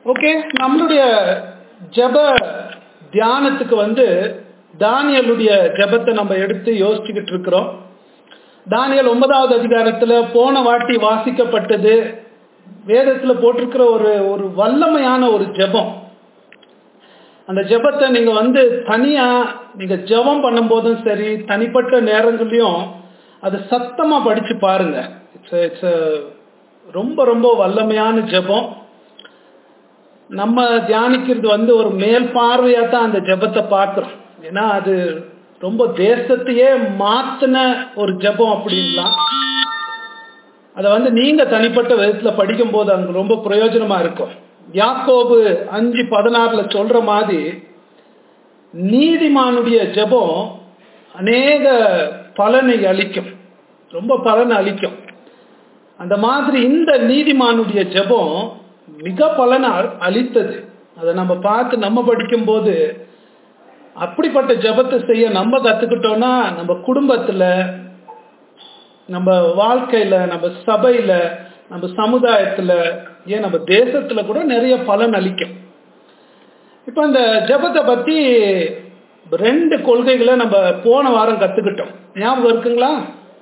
okay நம்மளுடைய ஜெப தியானத்துக்கு வந்து தானியலுடைய ஜெபத்தை நம்ம எடுத்து யோசிச்சுக்கிட்டு இருக்கிறோம் தானியல் ஒன்பதாவது அதிகாரத்துல போன வாட்டி வாசிக்கப்பட்டது வேதத்துல போட்டிருக்கிற ஒரு ஒரு வல்லமையான ஒரு ஜெபம் அந்த ஜெபத்தை நீங்க வந்து தனியா நீங்க ஜெபம் பண்ணும்போதும் சரி தனிப்பட்ட நேரங்களையும் அது சத்தமா படிச்சு பாருங்க இட்ஸ் இட்ஸ் ரொம்ப ரொம்ப வல்லமையான ஜெபம் நம்ம தியானிக்கிறது வந்து ஒரு மேல் பார்வையா தான் அந்த ஜெபத்தை பார்க்கிறோம் ஏன்னா அது ரொம்ப தேசத்தையே மாத்தின ஒரு ஜெபம் அப்படின்லாம் அதை வந்து நீங்க தனிப்பட்ட விதத்துல படிக்கும் போது அங்க ரொம்ப பிரயோஜனமா இருக்கும் யாக்கோபு அஞ்சு பதினாறுல சொல்ற மாதிரி நீதிமானுடைய ஜெபம் அநேக பலனை அளிக்கும் ரொம்ப பலனை அளிக்கும் அந்த மாதிரி இந்த நீதிமானுடைய ஜெபம் மிக பலனை அளித்தது அதை நம்ம பார்த்து நம்ம படிக்கும்போது அப்படிப்பட்ட ஜபத்தை செய்ய நம்ம கத்துக்கிட்டோம்னா நம்ம குடும்பத்துல நம்ம வாழ்க்கையில நம்ம சபையில நம்ம சமுதாயத்துல ஏன் நம்ம தேசத்துல கூட நிறைய பலன் அளிக்கும் இப்ப இந்த ஜபத்தை பத்தி ரெண்டு கொள்கைகளை நம்ம போன வாரம் கத்துக்கிட்டோம் ஞாபகம் இருக்குங்களா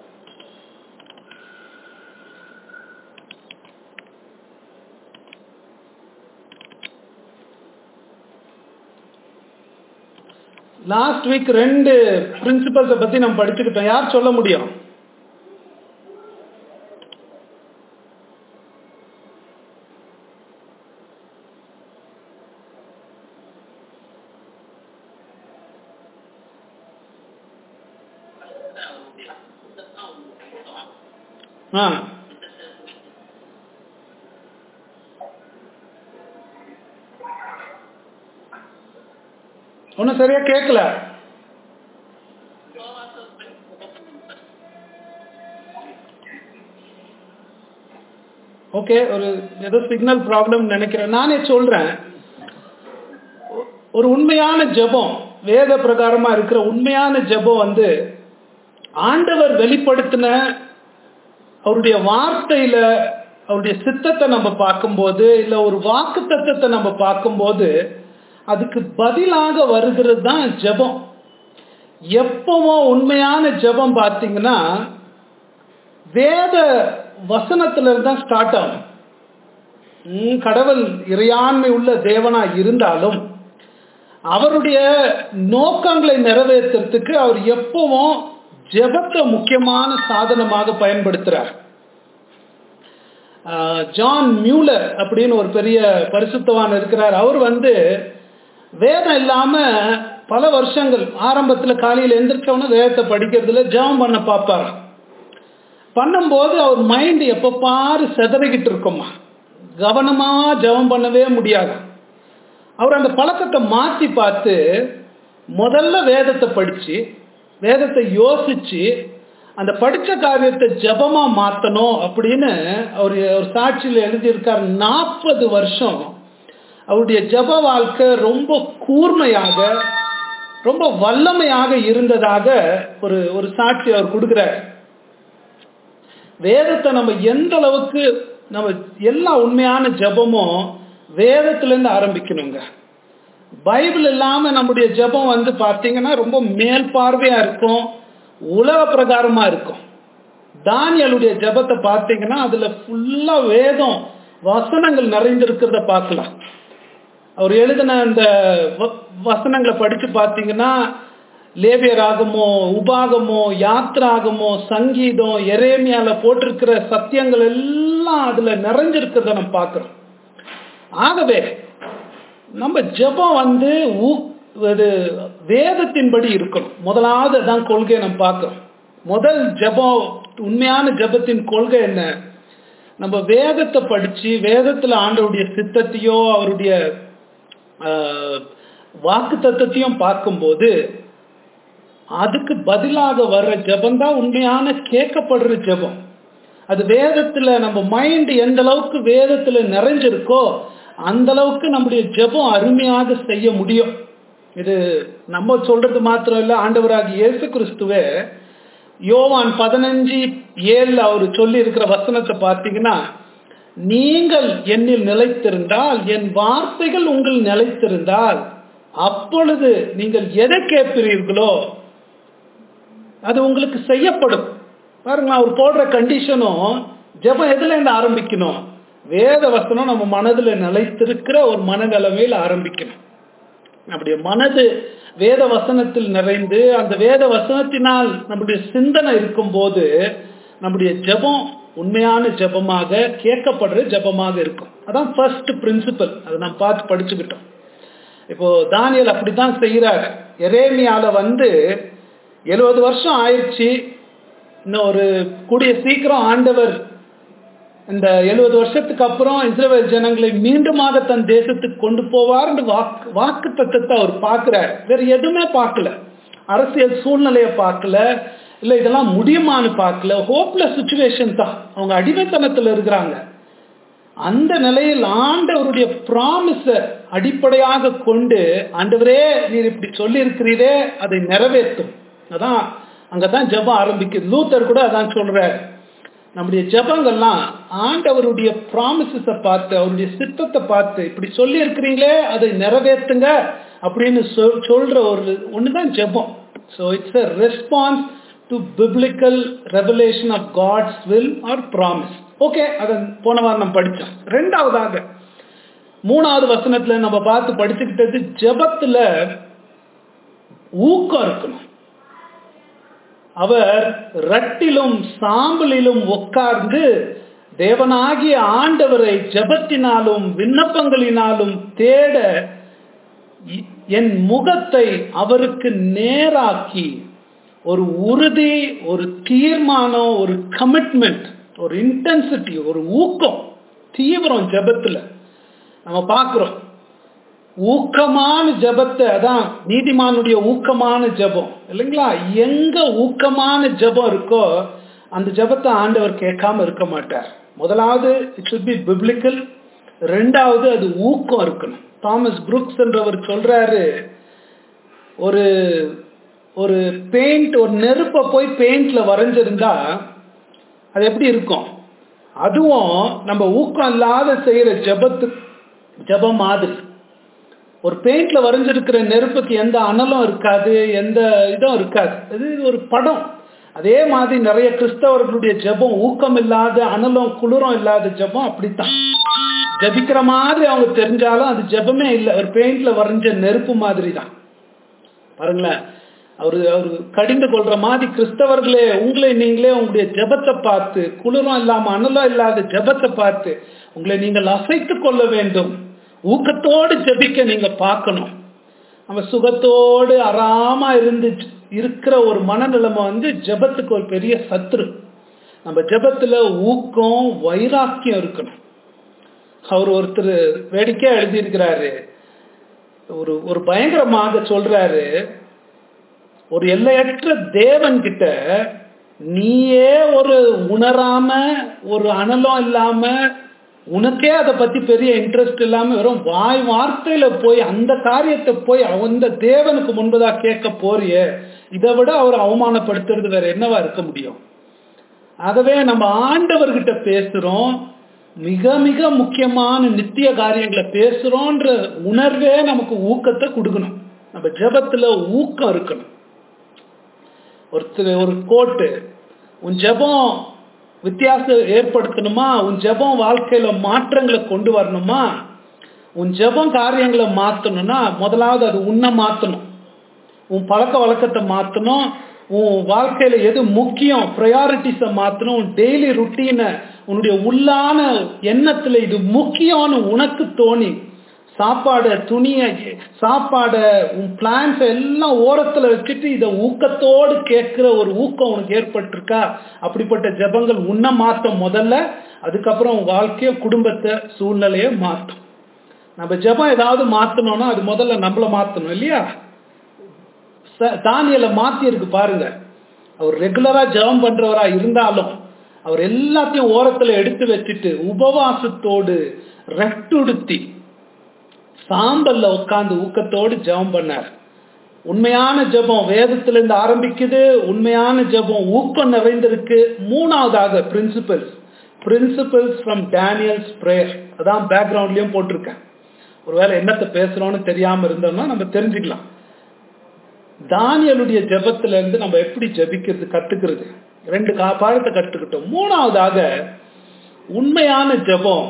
லாஸ்ட் வீக் ரெண்டு பிரின்சிபல்ஸை பத்தி நம்ம படிச்சுக்கிட்டோம் யார் சொல்ல முடியும் ஆ ஒன்றும் சரியா கேட்கல ஓகே ஒரு ஏதோ சிக்னல் ப்ராப்ளம் நினைக்கிறேன் நானே சொல்றேன் ஒரு உண்மையான ஜபம் வேத பிரகாரமா இருக்கிற உண்மையான ஜபம் வந்து ஆண்டவர் வெளிப்படுத்தின அவருடைய வார்த்தையில அவருடைய சித்தத்தை நம்ம பார்க்கும்போது இல்ல ஒரு வாக்கு தத்துவத்தை நம்ம பார்க்கும்போது அதுக்கு பதிலாக வருகிறது தான் ஜபம் எப்பவோ உண்மையான ஜபம் பார்த்தீங்கன்னா வேத வசனத்துல தான் ஸ்டார்ட் ஆகும் கடவுள் இறையாண்மை உள்ள தேவனா இருந்தாலும் அவருடைய நோக்கங்களை நிறைவேற்றுறதுக்கு அவர் எப்பவும் ஜபத்தை முக்கியமான சாதனமாக பயன்படுத்துறார் ஜான் மியூலர் அப்படின்னு ஒரு பெரிய பரிசுத்தவான் இருக்கிறார் அவர் வந்து வேதம் இல்லாம பல வருஷங்கள் ஆரம்பத்துல காலையில் எந்திரிச்சவன வேதத்தை படிக்கிறதுல ஜெபம் பண்ண பார்ப்பார் பண்ணும்போது அவர் மைண்ட் எப்ப பாரு செதறிக்கிட்டு இருக்குமா கவனமா ஜெபம் பண்ணவே முடியாது அவர் அந்த பழக்கத்தை மாற்றி பார்த்து முதல்ல வேதத்தை படிச்சு வேதத்தை யோசிச்சு அந்த படித்த காரியத்தை ஜபமா மாற்றணும் அப்படின்னு அவர் ஒரு சாட்சியில் எழுதியிருக்கார் நாற்பது வருஷம் அவருடைய ஜப வாழ்க்கை ரொம்ப கூர்மையாக ரொம்ப வல்லமையாக இருந்ததாக ஒரு ஒரு சாட்சி அவர் கொடுக்குறார் வேதத்தை நம்ம எந்த அளவுக்கு நம்ம எல்லா உண்மையான ஜபமும் வேதத்திலேருந்து ஆரம்பிக்கணுங்க பைபிள் இல்லாம நம்முடைய ஜபம் வந்து பார்த்தீங்கன்னா ரொம்ப மேல் பார்வையா இருக்கும் உலக பிரகாரமா இருக்கும் தானியலுடைய ஜபத்தை பார்த்தீங்கன்னா அதுல ஃபுல்லா வேதம் வசனங்கள் நிறைந்திருக்கிறத பார்க்கலாம் அவர் எழுதின அந்த வசனங்களை படிச்சு பார்த்தீங்கன்னா லேபியராகமோ உபாகமோ யாத்ராகமோ சங்கீதம் எரேமியால போட்டிருக்கிற சத்தியங்கள் எல்லாம் அதுல நிறைஞ்சிருக்கிறத நம்ம பார்க்கிறோம் ஆகவே நம்ம ஜபம் வந்து இது வேதத்தின்படி இருக்கணும் முதலாவது தான் கொள்கையை நம்ம பார்க்கிறோம் முதல் ஜபம் உண்மையான ஜபத்தின் கொள்கை என்ன நம்ம வேதத்தை படிச்சு வேதத்துல ஆண்டவருடைய சித்தத்தையோ அவருடைய வாக்கு தத்துவத்தையும் பார்க்கும்போது அதுக்கு பதிலாக வர்ற ஜபம் தான் உண்மையான கேட்கப்படுற ஜபம் அது வேதத்துல நம்ம மைண்ட் எந்த அளவுக்கு வேதத்துல நிறைஞ்சிருக்கோ அந்த அளவுக்கு நம்முடைய ஜபம் அருமையாக செய்ய முடியும் இது நம்ம சொல்றது மாத்திரம் இல்ல ஆண்டவராக இயேசு கிறிஸ்துவே யோவான் பதினஞ்சு ஏழுல அவர் சொல்லி இருக்கிற வசனத்தை பார்த்தீங்கன்னா நீங்கள் என்னில் நிலைத்திருந்தால் என் வார்த்தைகள் உங்கள் நிலைத்திருந்தால் அப்பொழுது நீங்கள் எதை கேட்கிறீர்களோ அது உங்களுக்கு செய்யப்படும் பாருங்க அவர் போடுற கண்டிஷனும் ஜெபம் எதுல இருந்து ஆரம்பிக்கணும் வேத வசனம் நம்ம மனதில் நிலைத்திருக்கிற ஒரு மனநிலைமையில் ஆரம்பிக்கணும் நம்முடைய மனது வேத வசனத்தில் நிறைந்து அந்த வேத வசனத்தினால் நம்முடைய சிந்தனை இருக்கும்போது நம்முடைய ஜெபம் உண்மையான ஜெபமாக கேட்கப்படுற ஜெபமாக இருக்கும் அதான் ஃபர்ஸ்ட் பிரின்சிபல் அதை நாம் பார்த்து படிச்சுக்கிட்டோம் இப்போ தானியல் அப்படித்தான் செய்யறாரு எரேமியால வந்து எழுபது வருஷம் ஆயிடுச்சு இன்னும் ஒரு கூடிய சீக்கிரம் ஆண்டவர் இந்த எழுபது வருஷத்துக்கு அப்புறம் இஸ்ரேல் ஜனங்களை மீண்டுமாக தன் தேசத்துக்கு கொண்டு போவார்னு வாக்கு வாக்கு தத்துவத்தை அவர் பார்க்கிறார் வேற எதுவுமே பார்க்கல அரசியல் சூழ்நிலையை பார்க்கல இல்லை இதெல்லாம் முடியுமான்னு பார்க்கல ஹோப்லெஸ் சுச்சுவேஷன் தான் அவங்க அடிமைத்தனத்தில் இருக்கிறாங்க அந்த நிலையில் ஆண்டவருடைய ப்ராமிஸ அடிப்படையாக கொண்டு ஆண்டவரே நீர் இப்படி சொல்லி இருக்கிறீரே அதை நிறைவேற்றும் அதான் அங்கதான் ஜெபம் ஆரம்பிக்குது லூத்தர் கூட அதான் சொல்றாரு நம்முடைய ஜெபங்கள்லாம் ஆண்டவருடைய ப்ராமிசஸை பார்த்து அவருடைய சித்தத்தை பார்த்து இப்படி சொல்லி இருக்கிறீங்களே அதை நிறைவேற்றுங்க அப்படின்னு சொல் சொல்ற ஒரு ஒண்ணுதான் ஜெபம் so it's a response to biblical revelation of God's will or promise okay அதை போன வாரம் நம்ம படித்தோம் ரெண்டாவதாக மூணாவது வசனத்துல நம்ம பார்த்து படிச்சுக்கிட்டது ஜெபத்துல ஊக்கம் இருக்கணும் அவர் ரட்டிலும் சாம்பலிலும் உட்கார்ந்து தேவனாகிய ஆண்டவரை ஜபத்தினாலும் விண்ணப்பங்களினாலும் தேட என் முகத்தை அவருக்கு நேராக்கி ஒரு உறுதி ஒரு தீர்மானம் ஒரு கமிட்மெண்ட் ஒரு இன்டென்சிட்டி ஒரு ஊக்கம் தீவிரம் ஜபத்துல நம்ம பார்க்கிறோம் ஊக்கமான ஜபத்தை அதான் நீதிமானுடைய ஊக்கமான ஜபம் இல்லைங்களா எங்க ஊக்கமான ஜபம் இருக்கோ அந்த ஜபத்தை ஆண்டவர் கேட்காம இருக்க மாட்டார் முதலாவது இட் சுட் பி பிப்ளிக்கல் ரெண்டாவது அது ஊக்கம் இருக்கணும் தாமஸ் புருக்ஸ் என்றவர் சொல்றாரு ஒரு ஒரு பெயிண்ட் ஒரு நெருப்பை போய் பெயிண்ட்ல வரைஞ்சிருந்தா அது எப்படி இருக்கும் அதுவும் நம்ம ஊக்கம் இல்லாத செய்யற ஜபத்து ஜபம் மாதிரி ஒரு பெயிண்ட்ல வரைஞ்சிருக்கிற நெருப்புக்கு எந்த அனலும் இருக்காது எந்த இதுவும் இருக்காது அது ஒரு படம் அதே மாதிரி நிறைய கிறிஸ்தவர்களுடைய ஜெபம் ஊக்கம் இல்லாத அனலும் குளிரும் இல்லாத ஜெபம் அப்படித்தான் ஜபிக்கிற மாதிரி அவங்க தெரிஞ்சாலும் அது ஜெபமே இல்லை ஒரு பெயிண்ட்ல வரைஞ்ச நெருப்பு மாதிரி தான் பாருங்களேன் அவரு அவரு கடிந்து கொள்ற மாதிரி கிறிஸ்தவர்களே உங்களை நீங்களே உங்களுடைய ஜெபத்தை பார்த்து குளிரும் இல்லாம அனலும் இல்லாத ஜெபத்தை பார்த்து உங்களை நீங்கள் அசைத்து கொள்ள வேண்டும் ஊக்கத்தோடு ஜபிக்க நீங்க பார்க்கணும் நம்ம சுகத்தோடு அறாம இருந்து இருக்கிற ஒரு மனநிலைமை வந்து ஜபத்துக்கு ஒரு பெரிய சத்ரு நம்ம ஜபத்துல ஊக்கம் வைராக்கியம் இருக்கணும் அவர் ஒருத்தர் வேடிக்கையா எழுதியிருக்கிறாரு ஒரு ஒரு பயங்கரமாக சொல்றாரு ஒரு எல்லையற்ற தேவன் கிட்ட நீயே ஒரு உணராம ஒரு அனலம் இல்லாம உனக்கே அதை பத்தி பெரிய இன்ட்ரெஸ்ட் இல்லாம வெறும் வாய் வார்த்தையில போய் அந்த காரியத்தை போய் அந்த தேவனுக்கு முன்பதா கேட்க போறிய இதை விட அவர் அவமானப்படுத்துறது வேற என்னவா இருக்க முடியும் ஆகவே நம்ம ஆண்டவர்கிட்ட பேசுறோம் மிக மிக முக்கியமான நித்திய காரியங்களை பேசுறோன்ற உணர்வே நமக்கு ஊக்கத்தை கொடுக்கணும் நம்ம ஜபத்துல ஊக்கம் இருக்கணும் ஒருத்தர் ஒரு கோட்டு உன் ஜபம் வித்தியாசம் ஏற்படுத்தணுமா உன் ஜபம் வாழ்க்கையில மாற்றங்களை கொண்டு வரணுமா உன் ஜபம் காரியங்களை மாத்தணும்னா முதலாவது அது உன்னை மாத்தணும் உன் பழக்க வழக்கத்தை மாத்தணும் உன் வாழ்க்கையில எது முக்கியம் ப்ரையாரிட்டிஸை மாத்தணும் உன் டெய்லி ருட்டீனை உன்னுடைய உள்ளான எண்ணத்துல இது முக்கியம்னு உனக்கு தோணி சாப்பாடு துணியை சாப்பாட உன் பிளான்ஸ் எல்லாம் ஓரத்துல வச்சுட்டு இதை ஊக்கத்தோடு கேட்கிற ஒரு ஊக்கம் உனக்கு ஏற்பட்டிருக்கா அப்படிப்பட்ட ஜபங்கள் உன்னை மாத்தம் முதல்ல அதுக்கப்புறம் உன் வாழ்க்கைய குடும்பத்தை சூழ்நிலைய மாற்றும் நம்ம ஜபம் ஏதாவது மாத்தணும்னா அது முதல்ல நம்மள மாத்தணும் இல்லையா தானியல மாத்தி இருக்கு பாருங்க அவர் ரெகுலரா ஜபம் பண்றவரா இருந்தாலும் அவர் எல்லாத்தையும் ஓரத்துல எடுத்து வச்சுட்டு உபவாசத்தோடு ரெட்டுடுத்தி சாம்பல்ல உட்கார்ந்து ஊக்கத்தோடு ஜெபம் பண்ணார் உண்மையான ஜெபம் வேதத்திலிருந்து ஆரம்பிக்குது உண்மையான ஜெபம் ஊக்கம் நிறைந்திருக்கு மூணாவதாக principles principles from Daniel's prayer அதான் பேக்ரவுண்ட்லயும் போட்டிருக்கேன் ஒருவேளை என்னத்தை பேசுறோம்னு தெரியாம இருந்தோம்னா நம்ம தெரிஞ்சுக்கலாம் தானியலுடைய ஜெபத்துல இருந்து நம்ம எப்படி ஜெபிக்கிறது கத்துக்கிறது ரெண்டு கா பாடத்தை கற்றுக்கிட்டோம் மூணாவதாக உண்மையான ஜெபம்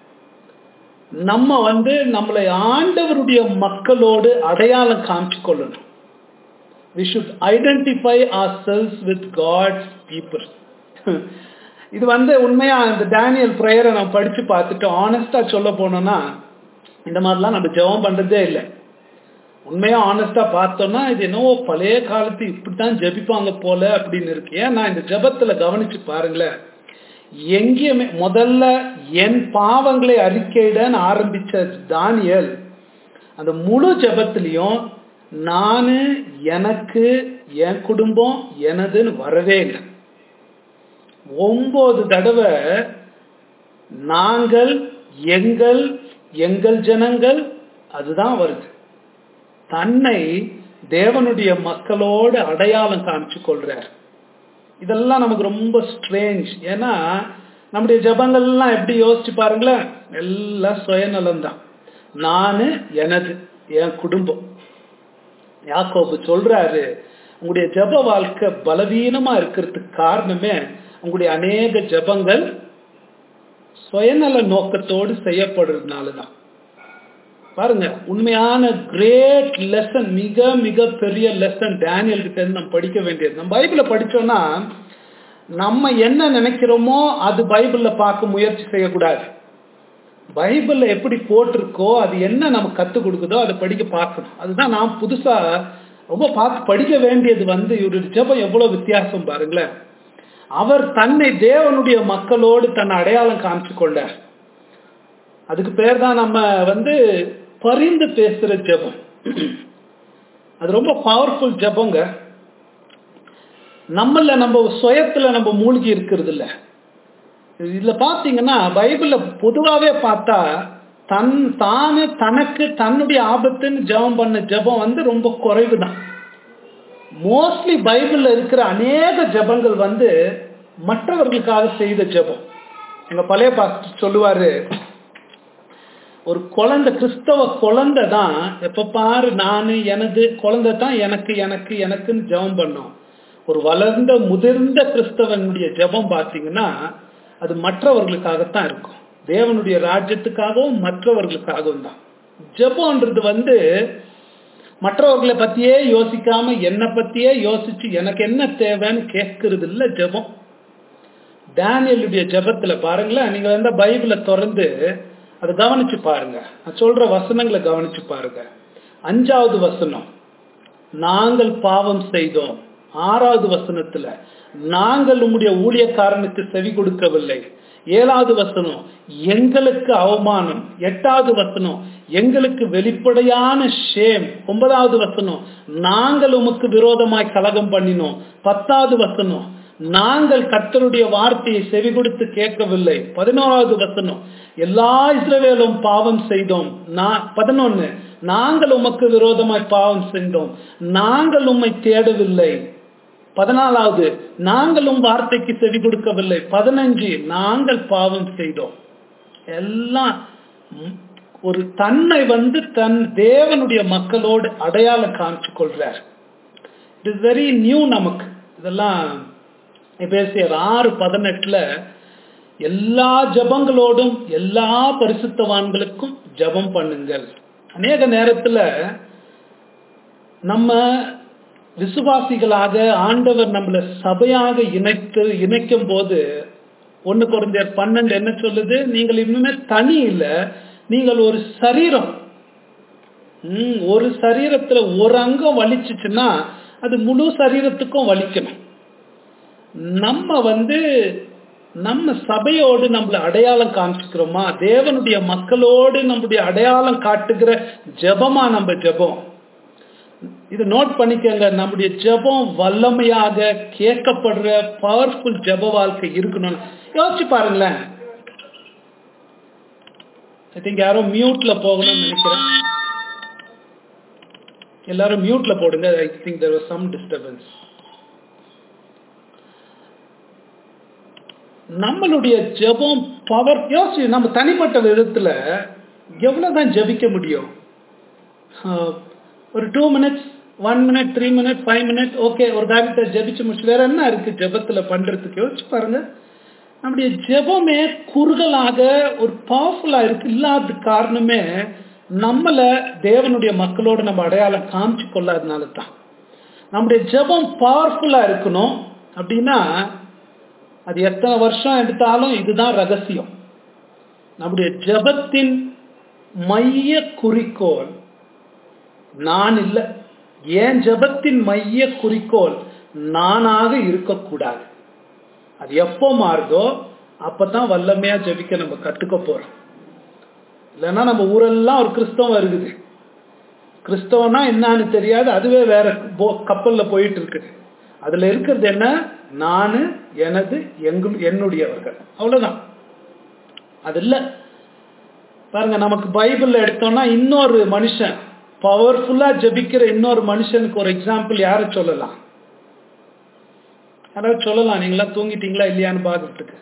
நம்ம வந்து நம்மளை ஆண்டவருடைய மக்களோடு அடையாளம் காமிச்சு கொள்ளணும் we should identify ourselves with God's people இது வந்து உண்மையா இந்த டேனியல் ப்ரேயரை நான் படிச்சு பார்த்துட்டு ஆனஸ்டா சொல்ல போனோம்னா இந்த மாதிரிலாம் நம்ம ஜெபம் பண்றதே இல்லை உண்மையா ஆனஸ்டா பார்த்தோம்னா இது என்னவோ பழைய காலத்து இப்படித்தான் ஜெபிப்பாங்க போல அப்படின்னு இருக்கு ஏன் நான் இந்த ஜெபத்துல கவனிச்சு பாருங்களேன் எங்கேயுமே முதல்ல என் பாவங்களை அறிக்கையிடன்னு ஆரம்பிச்ச தானியல் அந்த முழு ஜெபத்திலையும் நானு எனக்கு என் குடும்பம் எனதுன்னு வரவே இல்லை ஒன்பது தடவை நாங்கள் எங்கள் எங்கள் ஜனங்கள் அதுதான் வருது தன்னை தேவனுடைய மக்களோடு அடையாளம் காமிச்சு கொள்றார் இதெல்லாம் நமக்கு ரொம்ப ஸ்ட்ரேஞ்ச் ஏன்னா நம்முடைய ஜபங்கள்லாம் எப்படி யோசிச்சு பாருங்களேன் எல்லாம் சுயநலம் தான் நானு எனது என் குடும்பம் யாக்கோபு சொல்றாரு உங்களுடைய ஜப வாழ்க்கை பலவீனமா இருக்கிறதுக்கு காரணமே உங்களுடைய அநேக ஜபங்கள் சுயநல நோக்கத்தோடு செய்யப்படுறதுனால தான் பாருங்க உண்மையான கிரேட் லெசன் மிக மிக பெரிய லெசன் டேனியல் கிட்ட இருந்து நம்ம படிக்க வேண்டியது நம்ம பைபிளை படிச்சோம்னா நம்ம என்ன நினைக்கிறோமோ அது பைபிள்ல பார்க்க முயற்சி செய்யக்கூடாது பைபிள்ல எப்படி போட்டிருக்கோ அது என்ன நமக்கு கற்றுக் கொடுக்குதோ அதை படிக்க பார்க்கணும் அதுதான் நான் புதுசா ரொம்ப பார்த்து படிக்க வேண்டியது வந்து இவருடைய ஜெபம் எவ்வளவு வித்தியாசம் பாருங்களேன் அவர் தன்னை தேவனுடைய மக்களோடு தன்னை அடையாளம் காமிச்சு கொண்டார் அதுக்கு பேர் தான் நம்ம வந்து பரிந்து பேசுற ஜெபம் அது ரொம்ப பவர்ஃபுல் ஜெபங்க நம்மள நம்ம சுயத்துல நம்ம மூழ்கி இருக்கிறது இல்ல இதுல பாத்தீங்கன்னா பைபிள்ல பொதுவாவே பார்த்தா தன் தானே தனக்கு தன்னுடைய ஆபத்துன்னு ஜெபம் பண்ண ஜெபம் வந்து ரொம்ப குறைவு தான் மோஸ்ட்லி பைபிள்ல இருக்கிற அநேக ஜெபங்கள் வந்து மற்றவர்களுக்காக செய்த ஜெபம் எங்க பழைய பாஸ்டர் சொல்லுவாரு ஒரு குழந்தை கிறிஸ்தவ குழந்தை தான் எப்ப பாரு நானு எனது குழந்தை தான் எனக்கு எனக்கு எனக்குன்னு ஜெபம் பண்ணோம் ஒரு வளர்ந்த முதிர்ந்த கிறிஸ்தவனுடைய ஜெபம் பார்த்தீங்கன்னா அது மற்றவர்களுக்காகத்தான் இருக்கும் தேவனுடைய ராஜ்யத்துக்காகவும் மற்றவர்களுக்காகவும் தான் ஜெபம்ன்றது வந்து மற்றவர்களை பத்தியே யோசிக்காம என்னை பத்தியே யோசிச்சு எனக்கு என்ன தேவைன்னு கேட்கறது இல்ல ஜெபம் டேனியலுடைய ஜெபத்துல பாருங்களேன் நீங்க வந்து பைபிளை திறந்து அதை கவனிச்சு பாருங்க நான் சொல்ற வசனங்களை கவனிச்சு பாருங்க அஞ்சாவது வசனம் நாங்கள் பாவம் செய்தோம் ஆறாவது வசனத்துல நாங்கள் உம்முடைய ஊழியக்காரனுக்கு செவி கொடுக்கவில்லை ஏழாவது வசனம் எங்களுக்கு அவமானம் எட்டாவது வசனம் எங்களுக்கு வெளிப்படையான ஷேம் ஒன்பதாவது வசனம் நாங்கள் உமக்கு விரோதமாய் கலகம் பண்ணினோம் பத்தாவது வசனம் நாங்கள் கர்த்தருடைய வார்த்தையை செவி கொடுத்து கேட்கவில்லை பதினோராவது வசனம் எல்லா இஸ்ரவேலும் பாவம் செய்தோம் பதினொன்னு நாங்கள் உமக்கு விரோதமாய் பாவம் செய்தோம் நாங்கள் உம்மை தேடவில்லை பதினாலாவது நாங்களும் வார்த்தைக்கு செவி கொடுக்கவில்லை பதினஞ்சு நாங்கள் பாவம் செய்தோம் எல்லாம் ஒரு தன்னை வந்து தன் தேவனுடைய மக்களோடு அடையாளம் காமிச்சு கொள்றார் இட் இஸ் வெரி நியூ நமக்கு இதெல்லாம் பேசியர் ஆறு பதினெட்டுல எல்லா ஜபங்களோடும் எல்லா பரிசுத்தவான்களுக்கும் ஜபம் பண்ணுங்கள் அநேக நேரத்துல நம்ம விசுவாசிகளாக ஆண்டவர் நம்மள சபையாக இணைத்து இணைக்கும் போது ஒன்னு குறைஞ்சர் பன்னெண்டு என்ன சொல்லுது நீங்கள் இன்னுமே தனி இல்ல நீங்கள் ஒரு சரீரம் உம் ஒரு சரீரத்துல ஒரு அங்கம் வலிச்சுச்சுன்னா அது முழு சரீரத்துக்கும் வலிக்கணும் நம்ம வந்து நம்ம சபையோடு நம்மள அடையாளம் காமிச்சுக்கிறோமா தேவனுடைய மக்களோடு நம்முடைய அடையாளம் காட்டுகிற ஜபமா நம்ம ஜபம் இது நோட் பண்ணிக்கங்க நம்முடைய ஜபம் வல்லமையாக கேட்கப்படுற பவர்ஃபுல் ஜப வாழ்க்கை இருக்கணும் யோசிச்சு பாருங்களேன் ஐ திங்க் யாரோ மியூட்ல போகணும்னு நினைக்கிறேன் எல்லாரும் மியூட்ல போடுங்க I think there was some disturbance நம்மளுடைய ஜெபம் பவர் யோசி நம்ம தனிப்பட்ட விதத்துல எவ்வளவுதான் ஜெபிக்க முடியும் ஆஹ், ஒரு two minutes one minute three minute five minute okay ஒரு காரியத்தை ஜெபிச்சு முடிச்சு வேற என்ன இருக்கு ஜெபத்துல பண்றதுக்கு யோசிச்சு பாருங்க நம்முடைய ஜெபமே குறுகலாக ஒரு பவர்ஃபுல்லா இருக்கு இல்லாத காரணமே நம்மள தேவனுடைய மக்களோடு நம்ம அடையாளம் காமிச்சு கொள்ளாதனால தான் நம்முடைய ஜெபம் பவர்ஃபுல்லா இருக்கணும் அப்படின்னா அது எத்தனை வருஷம் எடுத்தாலும் இதுதான் ரகசியம் நம்முடைய ஜெபத்தின் மைய குறிக்கோள் நான் இல்லை என் ஜெபத்தின் மைய குறிக்கோள் நானாக இருக்கக்கூடாது அது எப்போ மாறுதோ அப்பதான் வல்லமையா ஜெபிக்க நம்ம கத்துக்க போறோம் இல்லைன்னா நம்ம ஊரெல்லாம் ஒரு கிறிஸ்தவம் இருக்குது கிறிஸ்தவனா என்னன்னு தெரியாது அதுவே வேற போ- கப்பல்ல போயிட்டு இருக்குது அதுல இருக்கிறது என்ன நானு எனது எங்கு என்னுடையவர்கள் அவ்வளவுதான் அது இல்ல பாருங்க நமக்கு பைபிள்ல எடுத்தோம்னா இன்னொரு மனுஷன் பவர்ஃபுல்லா ஜெபிக்கிற இன்னொரு மனுஷனுக்கு ஒரு எக்ஸாம்பிள் யாரை சொல்லலாம் யாராவது சொல்லலாம் நீங்களா தூங்கிட்டீங்களா இல்லையான்னு பாக்குறதுக்கு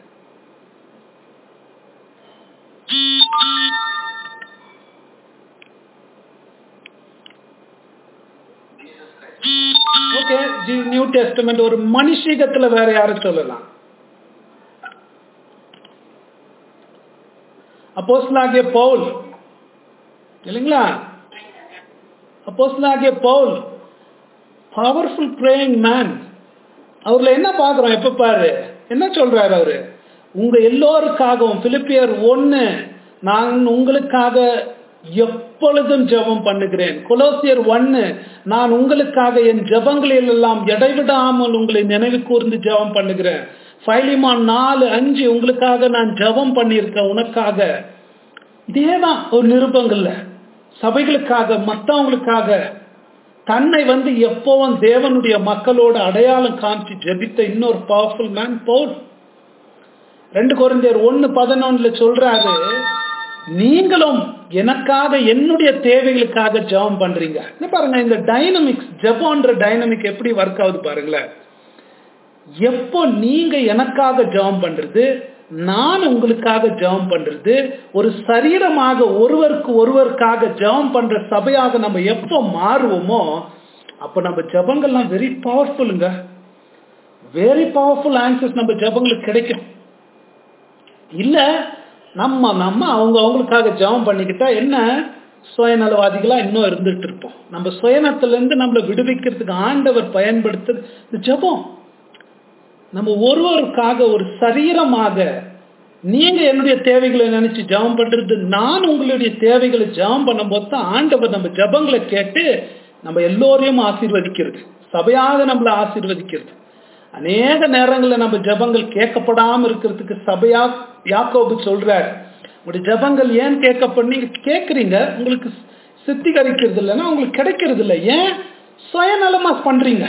ஓகே நியூ டெஸ்டமெண்ட் ஒரு மனுஷீகத்துல வேற யாரும் சொல்லலாம் அப்போஸ்தலனாகிய பவுல் இல்லைங்களா அப்போஸ்தலனாகிய பவுல் பவர்ஃபுல் பிரேயிங் மேன் அவர்ல என்ன பார்க்கிறோம் எப்ப பாரு என்ன சொல்றாரு அவரு உங்க எல்லோருக்காகவும் பிலிப்பியர் ஒன்னு நான் உங்களுக்காக எப்பொழுதும் ஜெபம் பண்ணுகிறேன் கொலோசியர் ஒன்னு நான் உங்களுக்காக என் ஜெபங்களில் எல்லாம் இடைவிடாமல் உங்களை நினைவு கூர்ந்து ஜெபம் பண்ணுகிறேன் ஃபைலிமான் நாலு அஞ்சு உங்களுக்காக நான் ஜெபம் பண்ணியிருக்கேன் உனக்காக இதேதான் ஒரு நிருபங்கள்ல சபைகளுக்காக மத்தவங்களுக்காக தன்னை வந்து எப்பவும் தேவனுடைய மக்களோட அடையாளம் காமிச்சு ஜெபித்த இன்னொரு பவர்ஃபுல் மேன் பவுல் ரெண்டு குழந்தையர் ஒன்னு பதினொன்னுல சொல்றாரு நீங்களும் எனக்காக என்னுடைய தேவைகளுக்காக ஜெபம் பண்றீங்க என்ன பாருங்க இந்த டைனமிக்ஸ் ஜெபம்ன்ற டைனமிக் எப்படி ஒர்க் ஆகுது பாருங்களேன் எப்போ நீங்க எனக்காக ஜெபம் பண்றது நான் உங்களுக்காக ஜெபம் பண்றது ஒரு சரீரமாக ஒருவருக்கு ஒருவருக்காக ஜெபம் பண்ற சபையாக நம்ம எப்போ மாறுவோமோ அப்ப நம்ம ஜெபங்கள்லாம் வெரி பவர்ஃபுல்லுங்க வெரி பவர்ஃபுல் ஆன்சர்ஸ் நம்ம ஜெபங்களுக்கு கிடைக்கும் இல்ல நம்ம நம்ம அவங்க அவங்களுக்காக ஜெபம் பண்ணிக்கிட்டா என்ன சுயநலவாதிகளா இன்னும் இருந்துட்டு இருப்போம் நம்ம சுயநலத்துல இருந்து நம்மளை விடுவிக்கிறதுக்கு ஆண்டவர் பயன்படுத்துறது இந்த ஜெபம் நம்ம ஒருவருக்காக ஒரு சரீரமாக நீங்க என்னுடைய தேவைகளை நினைச்சு ஜெபம் பண்றது நான் உங்களுடைய தேவைகளை ஜெபம் பண்ணும்போது தான் ஆண்டவர் நம்ம ஜெபங்களை கேட்டு நம்ம எல்லோரையும் ஆசீர்வதிக்கிறது சபையாக நம்மளை ஆசீர்வதிக்கிறது அநேக நேரங்களில் நம்ம ஜெபங்கள் கேட்கப்படாம இருக்கிறதுக்கு சபையா யாக்கோபு சொல்றார் உங்களுடைய ஜெபங்கள் ஏன் கேட்கப்பட நீங்க கேட்குறீங்க உங்களுக்கு சித்திகரிக்கிறது இல்லைன்னா உங்களுக்கு கிடைக்கிறது இல்லை ஏன் சுயநலமா பண்றீங்க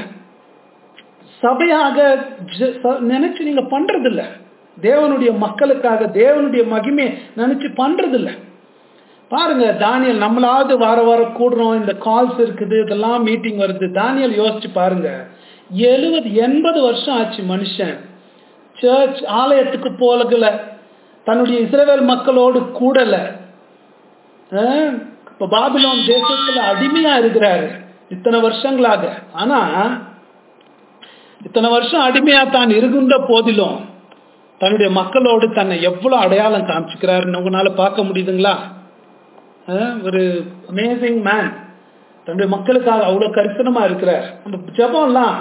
சபையாக ஜ- ச- நினைச்சு நீங்க பண்றது இல்ல தேவனுடைய மக்களுக்காக தேவனுடைய மகிமை நினைச்சு பண்றது இல்ல பாருங்க தானியல் நம்மளாவது வார வாரம் கூடுறோம் இந்த கால்ஸ் இருக்குது இதெல்லாம் மீட்டிங் வருது தானியல் யோசிச்சு பாருங்க எழுபது எண்பது வருஷம் ஆச்சு மனுஷன் சர்ச் ஆலயத்துக்கு போகல தன்னுடைய இஸ்ரவேல் மக்களோடு கூடல அஹ், இப்ப பாபிலோன் தேசத்துல அடிமையா இருக்கிறாரு இத்தனை வருஷங்களாக ஆனா இத்தனை வருஷம் அடிமையா தான் இருக்கின்ற போதிலும் தன்னுடைய மக்களோடு தன்னை எவ்வளவு அடையாளம் காமிச்சுக்கிறாருன்னு உங்களால பார்க்க முடியுதுங்களா அஹ் ஒரு அமேசிங் மேன் தன்னுடைய மக்களுக்காக அவ்வளவு கரிசனமா இருக்கிறார் நம்ம ஜெபம்லாம்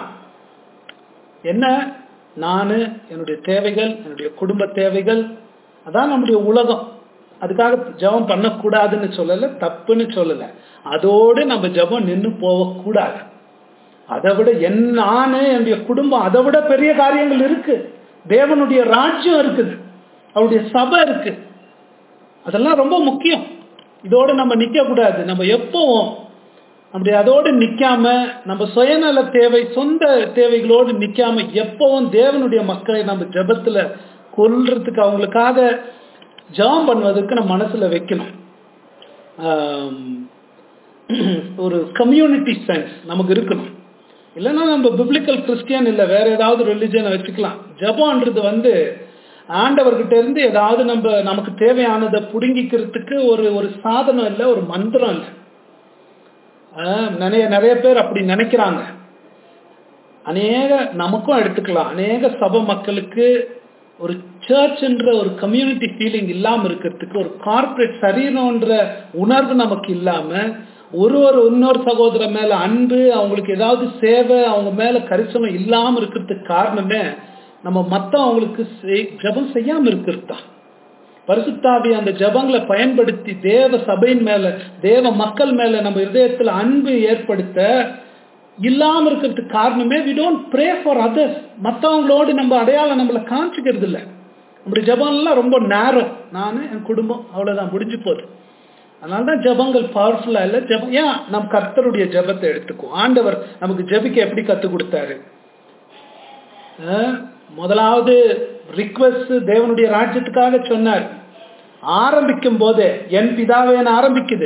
என்ன நானு என்னுடைய தேவைகள் என்னுடைய குடும்ப தேவைகள் அதான் நம்முடைய உலகம் அதுக்காக ஜெபம் பண்ணக்கூடாதுன்னு சொல்லல தப்புன்னு சொல்லல அதோடு நம்ம ஜெபம் நின்று போகக்கூடாது அதை விட என் நானு என்னுடைய குடும்பம் அதை விட பெரிய காரியங்கள் இருக்கு தேவனுடைய ராஜ்யம் இருக்குது அவருடைய சபை இருக்கு அதெல்லாம் ரொம்ப முக்கியம் இதோட நம்ம நிக்க கூடாது நம்ம எப்பவும் அப்படி அதோடு நிக்காம நம்ம சுயநல தேவை சொந்த தேவைகளோடு நிக்காம எப்பவும் தேவனுடைய மக்களை நம்ம ஜெபத்துல கொல்றதுக்கு அவங்களுக்காக ஜெபம் பண்ணுவதற்கு நம்ம மனசுல வைக்கணும் ஆம், ஒரு கம்யூனிட்டி சென்ஸ் நமக்கு இருக்கணும் இல்லைன்னா நம்ம பிப்ளிக்கல் கிறிஸ்டியன் இல்லை வேற ஏதாவது ரிலிஜனை வச்சுக்கலாம் ஜெபம்ன்றது வந்து ஆண்டவர்கிட்ட இருந்து ஏதாவது நம்ம நமக்கு தேவையானதை புடுங்கிக்கிறதுக்கு ஒரு ஒரு சாதனம் இல்லை ஒரு மந்திரம் இல்லை ஆஹ் நிறைய நிறைய பேர் அப்படி நினைக்கிறாங்க அநேக நமக்கும் எடுத்துக்கலாம் அநேக சபை மக்களுக்கு ஒரு சர்ச்ன்ற ஒரு கம்யூனிட்டி ஃபீலிங் இல்லாம இருக்கிறதுக்கு ஒரு கார்ப்பரேட் சரீரம்ன்ற உணர்வு நமக்கு இல்லாம ஒரு ஒரு இன்னொரு சகோதரர் மேல அன்பு அவங்களுக்கு ஏதாவது சேவை அவங்க மேல கரிசனம் இல்லாம இருக்கிறதுக்கு காரணமே நம்ம மத்த அவங்களுக்கு செய்- ஜெபம் செய்யாம இருக்கிறது தான் பரிசுத்தாவி அந்த ஜெபங்களை பயன்படுத்தி தேவ சபையின் மேல தேவ மக்கள் மேல நம்ம இதயத்துல அன்பு ஏற்படுத்த இல்லாம இருக்கிறதுக்கு காரணமே we don't pray for others மற்றவங்களோடு நம்ம அடையாளம் நம்மளை காமிச்சிக்கிறது இல்லை நம்முடைய ஜெபம்லாம் ரொம்ப நேரம் நான் என் குடும்பம் அவ்வளவுதான் முடிஞ்சு போகுது அதனால தான் ஜெபங்கள் பவர்ஃபுல்லா இல்லை ஜெபம் ஏன் நம் கர்த்தருடைய ஜெபத்தை எடுத்துக்குவோம் ஆண்டவர் நமக்கு ஜெபிக்க எப்படி கற்றுக் கொடுத்தாரு அஹ், முதலாவது ரிக்வெஸ்ட் தேவனுடைய ராஜ்யத்துக்காக சொன்னார் ஆரம்பிக்கும் போதே என் பிதாவேன்னு ஆரம்பிக்குது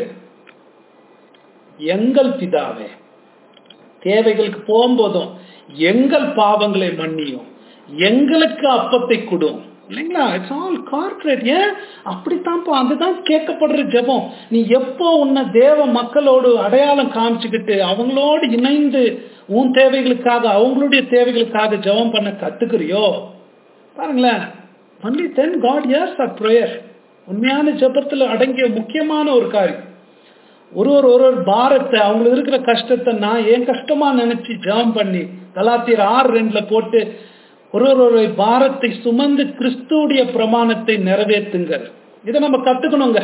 எங்கள் பிதாவே தேவைகளுக்கு போகும்போதும் எங்கள் பாவங்களை மன்னியும் எங்களுக்கு அப்பத்தை கொடும் இல்லைங்களா இட்ஸ் ஆல் கார்பரேட் ஏன் அப்படித்தான்ப்பா அதுதான் கேட்கப்படுற ஜெபம் நீ எப்போ உன்னை தேவ மக்களோடு அடையாளம் காமிச்சுக்கிட்டு அவங்களோடு இணைந்து உன் தேவைகளுக்காக அவங்களுடைய தேவைகளுக்காக ஜெபம் பண்ண கத்துக்கிறியோ பாருங்களேன் only then God hears our prayer உண்மையான ஜெபத்துல அடங்கிய முக்கியமான ஒரு காரியம் ஒரு ஒரு ஒரு ஒரு பாரத்தை அவங்களுக்கு இருக்கிற கஷ்டத்தை நான் ஏன் கஷ்டமா நினைச்சு ஜெபம் பண்ணி கலாத்தியர் ஆறு ரெண்டுல போட்டு ஒரு ஒரு ஒரு பாரத்தை சுமந்து கிறிஸ்துவுடைய பிரமாணத்தை நிறைவேற்றுங்கள் இதை நம்ம கத்துக்கணுங்க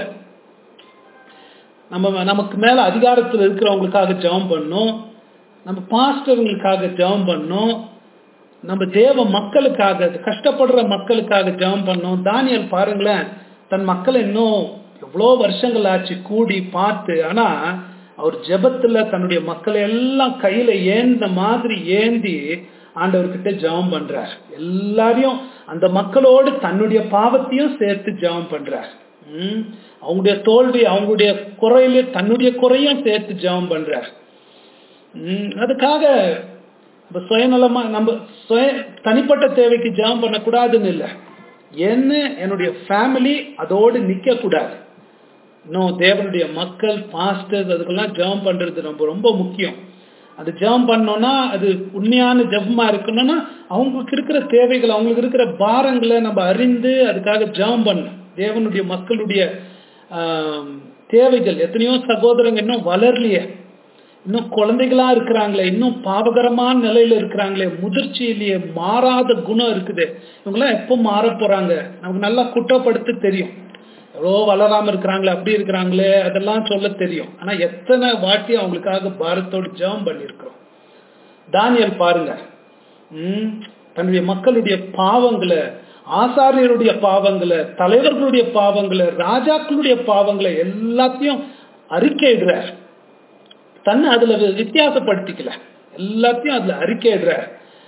நம்ம நமக்கு மேல அதிகாரத்தில் இருக்கிறவங்களுக்காக ஜெபம் பண்ணணும் நம்ம பாஸ்டர்களுக்காக ஜெபம் பண்ணணும் நம்ம தேவ மக்களுக்காக கஷ்டப்படுற மக்களுக்காக ஜெபம் பண்ணோம் தானியல் பாருங்களேன் தன் மக்களை இன்னும் எவ்வளோ வருஷங்கள் ஆச்சு கூடி பார்த்து ஆனா அவர் ஜெபத்துல தன்னுடைய மக்களை எல்லாம் கையில ஏந்த மாதிரி ஏந்தி ஆண்டவர்கிட்ட ஜெபம் பண்றார் எல்லாரையும் அந்த மக்களோடு தன்னுடைய பாவத்தையும் சேர்த்து ஜெபம் பண்றார் உம் அவங்களுடைய தோல்வி அவங்களுடைய குறையில தன்னுடைய குறையும் சேர்த்து ஜெபம் பண்றார் உம் அதுக்காக நம்ம சுயநலமா நம்ம சுய தனிப்பட்ட தேவைக்கு ஜெபம் பண்ணக்கூடாதுன்னு இல்லை என்ன என்னுடைய ஃபேமிலி அதோடு நிக்க கூடாது இன்னும் தேவனுடைய மக்கள் பாஸ்டர்ஸ் அதுக்கெல்லாம் ஜெபம் பண்றது ரொம்ப ரொம்ப முக்கியம் அது ஜெபம் பண்ணோம்னா அது உண்மையான ஜெபமா இருக்கணும்னா அவங்களுக்கு இருக்கிற தேவைகள் அவங்களுக்கு இருக்கிற பாரங்களை நம்ம அறிந்து அதுக்காக ஜெபம் பண்ணணும் தேவனுடைய மக்களுடைய ஆம், தேவைகள் எத்தனையோ சகோதரங்க இன்னும் வளரலையே இன்னும் குழந்தைகளா இருக்கிறாங்களே இன்னும் பாவகரமான நிலையில இருக்கிறாங்களே முதிர்ச்சியிலேயே மாறாத குணம் இருக்குது இவங்கெல்லாம் எப்போ மாற போறாங்க நமக்கு நல்லா குற்றப்படுத்த தெரியும் எவ்வளோ வளராம இருக்கிறாங்களே அப்படி இருக்கிறாங்களே அதெல்லாம் சொல்ல தெரியும் ஆனா எத்தனை வாட்டி அவங்களுக்காக பாரத்தோடு ஜெபம் பண்ணியிருக்கிறோம் தானியல் பாருங்க ம், தன்னுடைய மக்களுடைய பாவங்களை ஆசாரியருடைய பாவங்களை தலைவர்களுடைய பாவங்களை ராஜாக்களுடைய பாவங்களை எல்லாத்தையும் அறிக்கையிடுறார் தன்னை அதுல வி- வித்தியாசப்படுத்திக்கல எல்லாத்தையும் அதுல அறிக்கையிடுறார்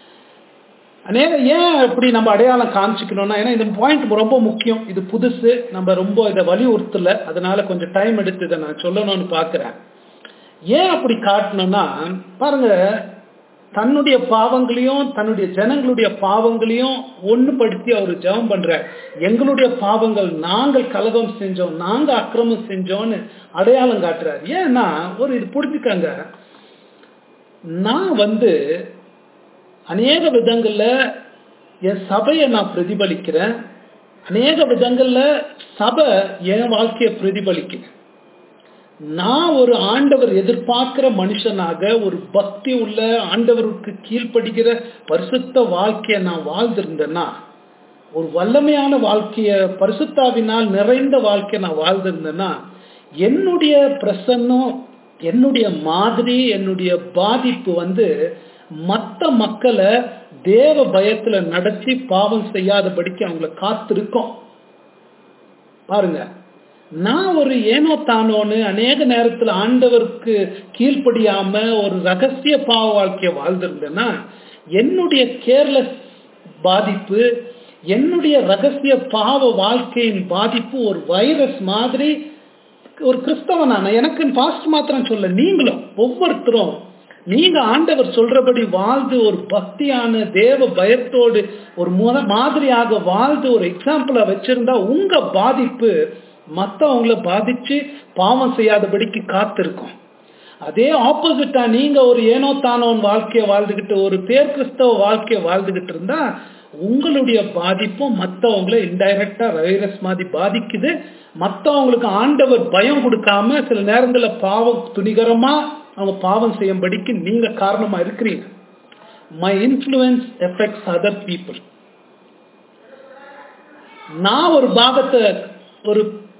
அநேக ஏன் இப்படி நம்ம அடையாளம் காமிச்சிக்கணும்னா ஏன்னா இந்த பாயிண்ட் ரொம்ப முக்கியம் இது புதுசு நம்ம ரொம்ப இதை வலியுறுத்தல அதனால கொஞ்சம் டைம் எடுத்து இதை நான் சொல்லணும்னு பார்க்கிறேன் ஏன் அப்படி காட்டணும்னா பாருங்க தன்னுடைய பாவங்களையும் தன்னுடைய ஜனங்களுடைய பாவங்களையும் ஒண்ணுபடுத்தி அவர் ஜெபம் பண்றார் எங்களுடைய பாவங்கள் நாங்கள் கலகம் செஞ்சோம் நாங்க அக்கிரமம் செஞ்சோம்னு அடையாளம் காட்டுறார் ஏன்னா ஒரு இது புரிஞ்சுக்கங்க நான் வந்து அநேக விதங்கள்ல என் சபையை நான் பிரதிபலிக்கிறேன் அநேக விதங்கள்ல சபை என் வாழ்க்கையை பிரதிபலிக்குது நான் ஒரு ஆண்டவர் எதிர்பார்க்கிற மனுஷனாக ஒரு பக்தி உள்ள ஆண்டவருக்கு கீழ்ப்படுகிற பரிசுத்த வாழ்க்கையை நான் வாழ்ந்திருந்தேன்னா ஒரு வல்லமையான வாழ்க்கைய பரிசுத்தாவினால் நிறைந்த வாழ்க்கையை நான் வாழ்ந்திருந்தேன்னா என்னுடைய பிரசன்னம் என்னுடைய மாதிரி என்னுடைய பாதிப்பு வந்து மற்ற மக்களை தேவ பயத்துல நடத்தி பாவம் செய்யாதபடிக்கு அவங்கள காத்திருக்கோம் பாருங்க நான் ஒரு ஏனோ தானோன்னு அநேக நேரத்துல ஆண்டவருக்கு கீழ்ப்படியாம ஒரு ரகசிய பாவ வாழ்க்கைய வாழ்ந்திருந்தேன்னா என்னுடைய கேர்லெஸ் பாதிப்பு என்னுடைய ரகசிய பாவ வாழ்க்கையின் பாதிப்பு ஒரு வைரஸ் மாதிரி ஒரு கிறிஸ்தவனா நான் எனக்கு பாஸ்ட் மாத்திரம் சொல்ல நீங்களும் ஒவ்வொருத்தரும் நீங்க ஆண்டவர் சொல்றபடி வாழ்ந்து ஒரு பக்தியான தேவ பயத்தோடு ஒரு முத மாதிரியாக வாழ்ந்து ஒரு எக்ஸாம்பிளா வச்சிருந்தா உங்க பாதிப்பு மத்தவங்கள பாதிச்சு பாவம் செய்யாதபடிக்கு காத்திருக்கும் அதே ஆப்போசிட்டா நீங்க ஒரு ஏனோ தானோன் வாழ்க்கையை வாழ்ந்துகிட்டு ஒரு பேர் கிறிஸ்தவ வாழ்க்கையை வாழ்ந்துகிட்டு இருந்தா உங்களுடைய பாதிப்பும் மற்றவங்கள இன்டைரக்டா வைரஸ் மாதிரி பாதிக்குது மற்றவங்களுக்கு ஆண்டவர் பயம் கொடுக்காம சில நேரங்களில் பாவம் துணிகரமா அவங்க பாவம் செய்யும்படிக்கு நீங்க காரணமா இருக்கிறீங்க my influence effects other people நான் ஒரு பாகத்தை ஒரு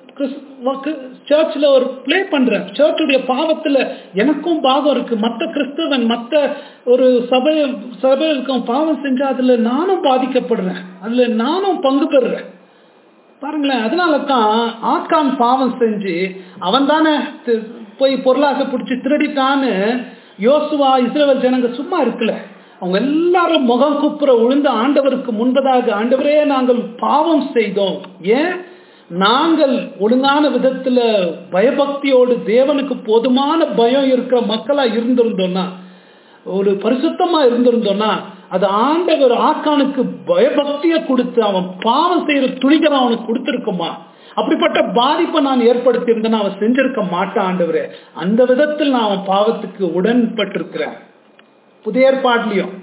சர்ச்சில் ஒரு ப்ளே பண்றேன் சர்ச்சுடைய பாவத்துல எனக்கும் பாகம் இருக்கு மற்ற கிறிஸ்தவன் மற்ற ஒரு சபை சபைகளுக்கும் பாவம் செஞ்சா அதுல நானும் பாதிக்கப்படுறேன் அதுல நானும் பங்கு பெறுறேன் பாருங்களேன் அதனால தான் ஆக்கான் பாவம் செஞ்சு அவன் தானே போய் பொருளாக பிடிச்சி திருடிட்டான்னு யோசுவா இஸ்ரேல் ஜனங்க சும்மா இருக்குல்ல அவங்க எல்லாரும் முகம் குப்புற உழுந்து ஆண்டவருக்கு முன்பதாக ஆண்டவரே நாங்கள் பாவம் செய்தோம் ஏன் நாங்கள் ஒழுங்கான விதத்துல பயபக்தியோடு தேவனுக்கு போதுமான பயம் இருக்கிற மக்களா இருந்திருந்தோம்னா ஒரு பரிசுத்தமா இருந்திருந்தோம்னா அது ஆண்டவர் ஆக்கானுக்கு பயபக்தியை கொடுத்து அவன் பாவம் செய்யற துணிகரம் அவனுக்கு கொடுத்திருக்குமா அப்படிப்பட்ட பாதிப்பை நான் ஏற்படுத்தி இருந்தேன் அவன் செஞ்சிருக்க மாட்டான் ஆண்டவரே அந்த விதத்தில் நான் அவன் பாவத்துக்கு உடன்பட்டிருக்கிறேன் புதிய ஏற்பாட்லயும்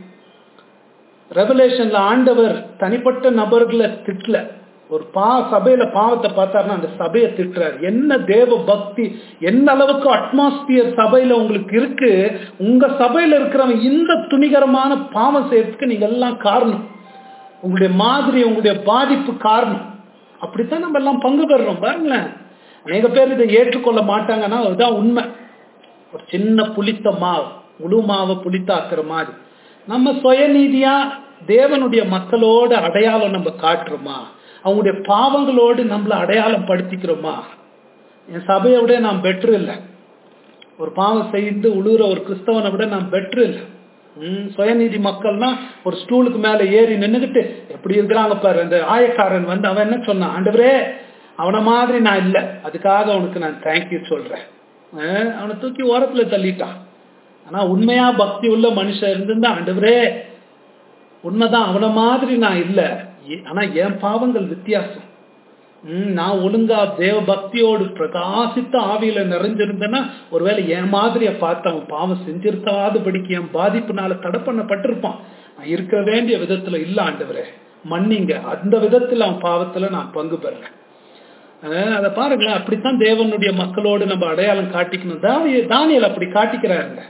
ரெவலேஷன்ல ஆண்டவர் தனிப்பட்ட நபர்களை திட்டல ஒரு பா சபையில பாவத்தை பார்த்தாருன்னா அந்த சபையை திட்டுறாரு என்ன தேவ பக்தி என்ன அளவுக்கு அட்மாஸ்பியர் சபையில உங்களுக்கு இருக்கு உங்க சபையில இருக்கிறவங்க இந்த துணிகரமான பாவம் செய்யறதுக்கு நீங்க எல்லாம் காரணம் உங்களுடைய மாதிரி உங்களுடைய பாதிப்பு காரணம் அப்படித்தான் நம்ம எல்லாம் பங்கு பெறுறோம் பாருங்களேன் அநேக பேர் இதை ஏற்றுக்கொள்ள மாட்டாங்கன்னா அதுதான் உண்மை ஒரு சின்ன புளித்த மாவு முழு மாவை புளித்தாக்குற மாதிரி நம்ம சுயநீதியா தேவனுடைய மக்களோட அடையாளம் நம்ம காட்டுறோமா அவங்களுடைய பாவங்களோடு நம்மள அடையாளம் படுத்திக்கிறோமா என் சபையை விட நான் பெட்ரு இல்லை ஒரு பாவம் செய்து உழுவுற ஒரு கிறிஸ்தவனை விட நான் பெட்ரு இல்லை ம் சுயநீதி மக்கள்னா ஒரு ஸ்டூலுக்கு மேல ஏறி நின்றுகிட்டு எப்படி இருக்கிறாங்க பாரு அந்த ஆயக்காரன் வந்து அவன் என்ன சொன்னான் ஆண்டவரே அவனை மாதிரி நான் இல்லை அதுக்காக அவனுக்கு நான் தேங்க்யூ சொல்றேன் அவனை தூக்கி ஓரத்துல தள்ளிட்டான் ஆனா உண்மையா பக்தி உள்ள மனுஷன் இருந்திருந்தா ஆண்டவரே உண்மைதான் அவனை மாதிரி நான் இல்லை ஆனா என் பாவங்கள் வித்தியாசம் உம் நான் ஒழுங்கா தேவ பக்தியோடு பிரகாசித்த ஆவியில நிறைஞ்சிருந்தேன்னா ஒருவேளை என் மாதிரிய பார்த்து அவன் பாவம் செஞ்சிருக்காதபடிக்கு என் பாதிப்புனால தடை பண்ணப்பட்டிருப்பான் நான் இருக்க வேண்டிய விதத்துல இல்ல ஆண்டவரே மன்னிங்க அந்த விதத்துல அவன் பாவத்துல நான் பங்கு பெறேன் அதை பாருங்களேன் அப்படித்தான் தேவனுடைய மக்களோடு நம்ம அடையாளம் காட்டிக்கணும் தாவிய தானியல் அப்படி காட்டிக்கிறாருங்க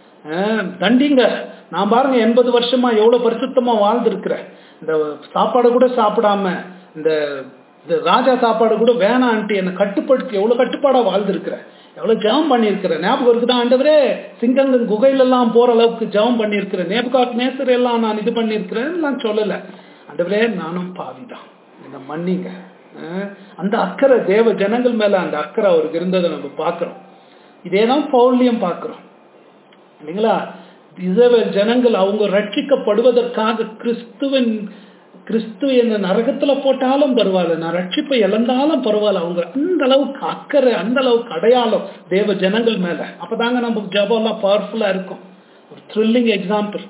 தண்டிங்க நான் பாருங்க எண்பது வருஷமா எவ்வளவு பரிசுத்தமா வாழ்ந்துருக்கிறேன் இந்த சாப்பாடு கூட சாப்பிடாம இந்த இந்த ராஜா சாப்பாடு கூட வேணான்ட்டு என்னை கட்டுப்படுத்தி எவ்வளவு கட்டுப்பாடா வாழ்ந்துருக்கிறேன் எவ்வளவு ஜெபம் பண்ணியிருக்கிறேன் ஞாபகம் இருக்குதா ஆண்டவரே சிங்கங்கள் குகையிலெல்லாம் போற அளவுக்கு ஜெபம் பண்ணியிருக்கிறேன் நேபுகாக் நேசர் எல்லாம் நான் இது பண்ணியிருக்கிறேன் நான் சொல்லல ஆண்டவரே நானும் பாவிதான் என்ன மன்னிங்க அந்த அக்கறை தேவ ஜனங்கள் மேல அந்த அக்கறை அவருக்கு இருந்ததை நம்ம பார்க்கிறோம் இதேதான் பௌர்லியம் பார்க்கிறோம் இல்லைங்களா இஸ்ரவேல் ஜனங்கள் அவங்க ரட்சிக்கப்படுவதற்காக கிறிஸ்துவன் கிறிஸ்து என்ன நரகத்துல போட்டாலும் பரவாயில்ல நான் ரட்சிப்பை இழந்தாலும் பரவாயில்ல அவங்க அந்த அளவுக்கு அக்கறை அந்த அளவுக்கு அடையாளம் தேவ ஜனங்கள் மேல அப்பதாங்க நம்ம ஜபம் எல்லாம் பவர்ஃபுல்லா இருக்கும் ஒரு thrilling example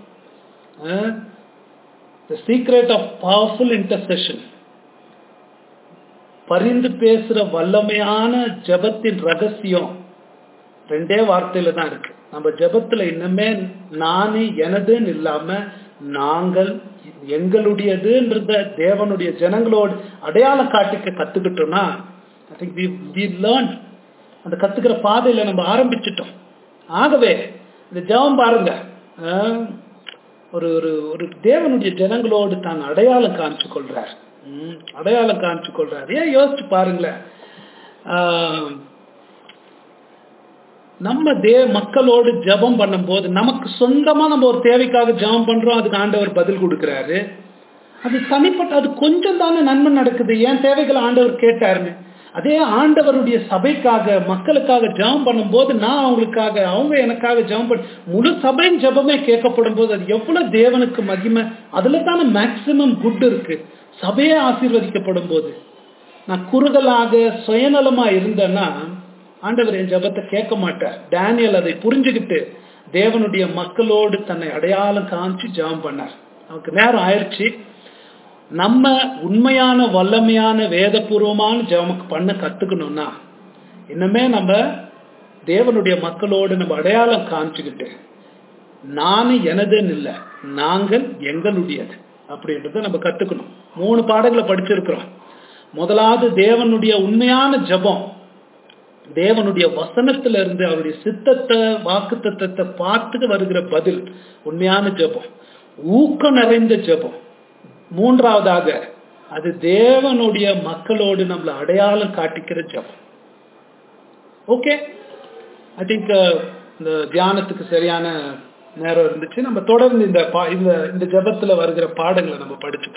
the secret of powerful intercession பரிந்து பேசுற வல்லமையான ஜபத்தின் ரகசியம் ரெண்டே வார்த்தையில தான் இருக்கு நம்ம ஜபத்துல இன்னுமே நானு எனதுன்னு இல்லாம நாங்கள் எங்களுடையதுன்றத தேவனுடைய ஜனங்களோடு அடையாளம் காட்டிக்க கத்துக்கிட்டோம்னா I think we we learn அந்த கத்துக்கிற பாதையில நம்ம ஆரம்பிச்சிட்டோம் ஆகவே இந்த ஜெபம் பாருங்க ஒரு ஒரு ஒரு தேவனுடைய ஜனங்களோடு தான் அடையாளம் காமிச்சு கொள்றார் அடையாளம் காமிச்சு கொள்றார் ஏன் யோசிச்சு பாருங்களேன் நம்ம தே மக்களோடு ஜபம் பண்ணும்போது நமக்கு சொந்தமா நம்ம ஒரு தேவைக்காக ஜபம் பண்றோம் அதுக்கு ஆண்டவர் பதில் கொடுக்கிறாரு அது தனிப்பட்ட அது கொஞ்சம் தானே நன்மை நடக்குது ஏன் தேவைகளை ஆண்டவர் கேட்டாருன்னு அதே ஆண்டவருடைய சபைக்காக மக்களுக்காக ஜெபம் பண்ணும்போது நான் அவங்களுக்காக அவங்க எனக்காக ஜெபம் பண்ண முழு சபையின் ஜெபமே கேட்கப்படும் போது அது எவ்வளவு தேவனுக்கு மகிமை அதுல தானே மேக்சிமம் குட் இருக்கு சபையே ஆசீர்வதிக்கப்படும் போது நான் குறுகலாக சுயநலமா இருந்தேன்னா ஆண்டவர் என் ஜபத்தை கேட்க மாட்டார் டேனியல் அதை புரிஞ்சுக்கிட்டு தேவனுடைய மக்களோடு தன்னை அடையாளம் காமிச்சு ஜெபம் பண்ணார் நமக்கு நேரம் ஆயிடுச்சு நம்ம உண்மையான வல்லமையான வேதபூர்வமான ஜெபம் பண்ண கத்துக்கணும்னா இன்னுமே நம்ம தேவனுடைய மக்களோடு நம்ம அடையாளம் காமிச்சுக்கிட்டு நானு எனதுன்னு இல்லை நாங்கள் எங்களுடையது அப்படின்றத நம்ம கத்துக்கணும் மூணு பாடங்களை படிச்சிருக்கிறோம் முதலாவது தேவனுடைய உண்மையான ஜெபம் தேவனுடைய வசனத்துல இருந்து அவருடைய சித்தத்தை வாக்கு தத்தத்தை பார்த்துட்டு வருகிற பதில் உண்மையான ஜெபம் ஊக்கம் நிறைந்த ஜெபம் மூன்றாவதாக அது தேவனுடைய மக்களோடு நம்மளை அடையாளம் காட்டிக்கிற ஜெபம் ஓகே ஐ திங்க் இந்த தியானத்துக்கு சரியான நேரம் இருந்துச்சு நம்ம தொடர்ந்து இந்த பா- இந்த இந்த ஜெபத்துல வருகிற பாடங்களை நம்ம படிச்சு